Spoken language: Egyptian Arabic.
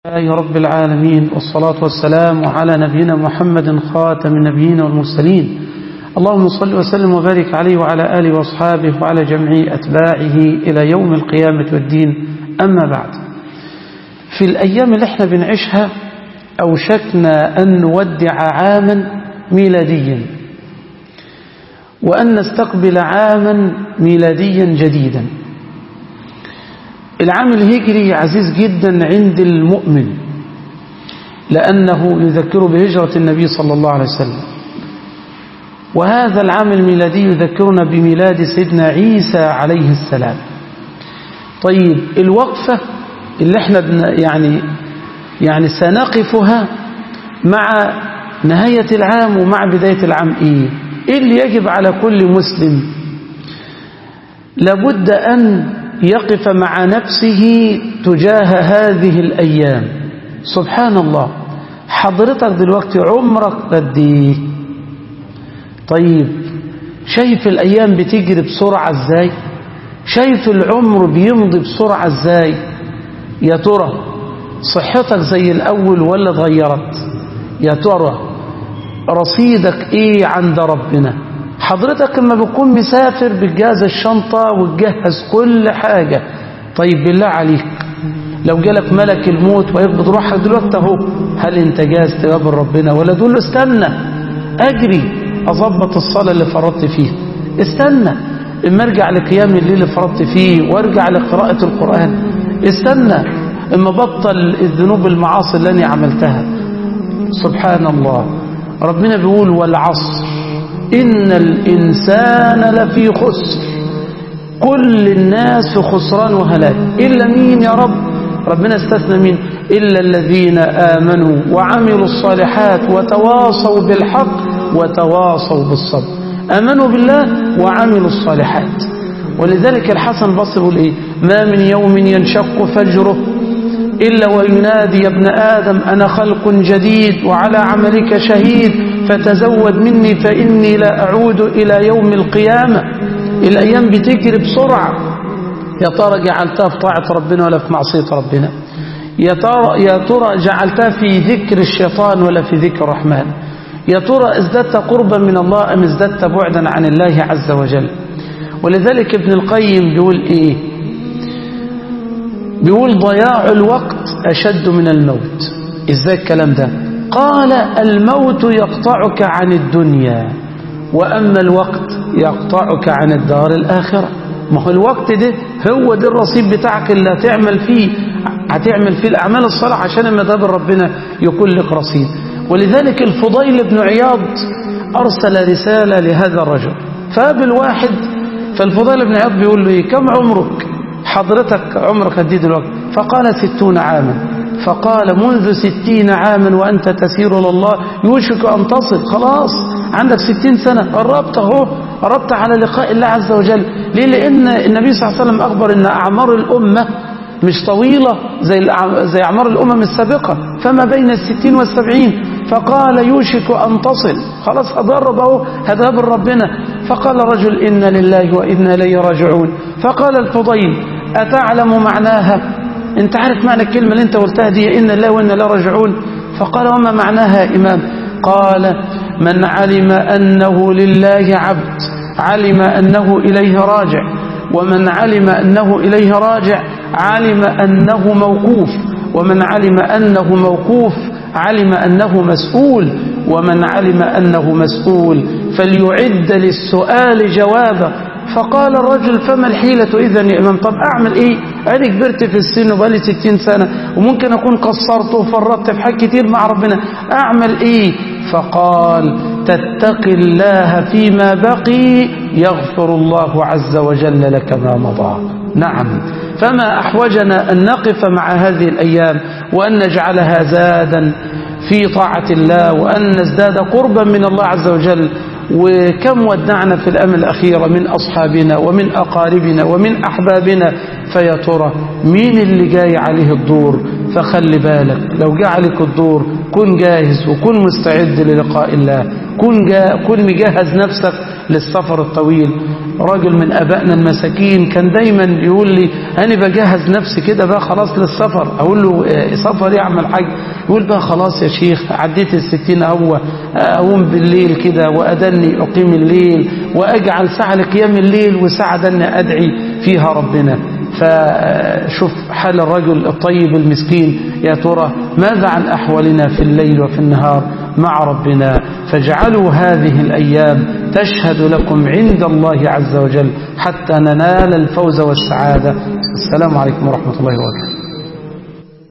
الله رب العالمين والصلاة والسلام على نبينا محمد خاتم النبيين والمرسلين اللهم صل وسلم وبارك عليه وعلى آله وأصحابه وعلى جميع أتباعه إلى يوم القيامة والدين أما بعد في الأيام اللي احنا بنعيشها أوشكنا أن نودع عاما ميلاديا وأن نستقبل عاما ميلاديا جديدا العام الهجري عزيز جدا عند المؤمن لأنه يذكر بهجرة النبي صلى الله عليه وسلم وهذا العام الميلادي يذكرنا بميلاد سيدنا عيسى عليه السلام طيب الوقفة اللي احنا يعني يعني سنقفها مع نهاية العام ومع بداية العام ايه ايه اللي يجب على كل مسلم لابد أن يقف مع نفسه تجاه هذه الأيام سبحان الله حضرتك دلوقتي عمرك قد ايه طيب شايف الأيام بتجري بسرعة ازاي شايف العمر بيمضي بسرعة ازاي يا ترى صحتك زي الأول ولا اتغيرت يا ترى رصيدك ايه عند ربنا حضرتك لما بتكون مسافر بتجهز الشنطة وتجهز كل حاجة طيب بالله عليك لو جالك ملك الموت ويقبض روحك دلوقتي اهو هل انت جاهز تقابل ربنا ولا تقول له استنى اجري اظبط الصلاة اللي فرطت فيها استنى اما ارجع لقيام الليل اللي فرطت فيه وارجع لقراءة القرآن استنى اما بطل الذنوب المعاصي اللي انا عملتها سبحان الله ربنا بيقول والعصر إن الإنسان لفي خسر كل الناس في خسران وهلاك إلا مين يا رب ربنا استثنى مين إلا الذين آمنوا وعملوا الصالحات وتواصوا بالحق وتواصوا بالصبر آمنوا بالله وعملوا الصالحات ولذلك الحسن البصري يقول إيه ما من يوم ينشق فجره إلا وينادي يا ابن آدم أنا خلق جديد وعلى عملك شهيد فتزود مني فإني لا أعود إلى يوم القيامة الأيام بتجري بسرعة يا ترى جعلتها في طاعة ربنا ولا في معصية ربنا يا ترى, يا ترى جعلتها في ذكر الشيطان ولا في ذكر الرحمن يا ترى ازددت قربا من الله أم ازددت بعدا عن الله عز وجل ولذلك ابن القيم بيقول إيه بيقول ضياع الوقت أشد من الموت إزاي الكلام ده قال الموت يقطعك عن الدنيا وأما الوقت يقطعك عن الدار الآخرة ما هو الوقت ده هو ده الرصيد بتاعك اللي هتعمل فيه هتعمل فيه الأعمال الصالحة عشان لما تقابل ربنا يكون لك رصيد ولذلك الفضيل بن عياض أرسل رسالة لهذا الرجل فقابل واحد فالفضيل بن عياض بيقول له إيه كم عمرك حضرتك عمرك قد ايه دلوقتي فقال ستون عاما فقال منذ ستين عاما وأنت تسير لله يوشك أن تصل خلاص عندك ستين سنة قربت اهو قربت على لقاء الله عز وجل ليه لأن النبي صلى الله عليه وسلم أخبر أن أعمار الأمة مش طويلة زي زي أعمار الأمم السابقة فما بين الستين والسبعين فقال يوشك أن تصل خلاص أضرب أهو هذا ربنا فقال رجل إن لله وإنا إليه راجعون فقال الفضيل أتعلم معناها انت عارف معنى الكلمة اللي انت قلتها دي إن الله وإنا لا راجعون فقال وما معناها يا إمام قال من علم أنه لله عبد علم أنه إليه راجع ومن علم أنه إليه راجع علم أنه موقوف ومن علم أنه موقوف علم أنه مسؤول ومن علم أنه مسؤول فليعد للسؤال جوابا فقال الرجل فما الحيلة إذا يا إمام طب أعمل إيه أنا كبرت في السن وبقالي ستين سنة وممكن أكون قصرت وفرطت في حاجات كتير مع ربنا أعمل إيه فقال تتقي الله فيما بقي يغفر الله عز وجل لك ما مضى نعم فما أحوجنا أن نقف مع هذه الأيام وأن نجعلها زادا في طاعة الله وأن نزداد قربا من الله عز وجل وكم ودعنا في الأمل الأخيرة من أصحابنا ومن أقاربنا ومن أحبابنا فيا ترى مين اللي جاي عليه الدور فخلي بالك لو جاء عليك الدور كن جاهز وكن مستعد للقاء الله كن, جا كن مجهز نفسك للسفر الطويل راجل من أبائنا المساكين كان دايما يقول لي أنا بجهز نفسي كده بقى خلاص للسفر أقول له سفر يعمل حاجة يقول بقى خلاص يا شيخ عديت الستين هو أقوم بالليل كده وأدني أقيم الليل وأجعل ساعة لقيام الليل وساعة دني أدعي فيها ربنا فشوف حال الرجل الطيب المسكين يا ترى ماذا عن أحوالنا في الليل وفي النهار مع ربنا فاجعلوا هذه الأيام تشهد لكم عند الله عز وجل حتى ننال الفوز والسعادة السلام عليكم ورحمة الله وبركاته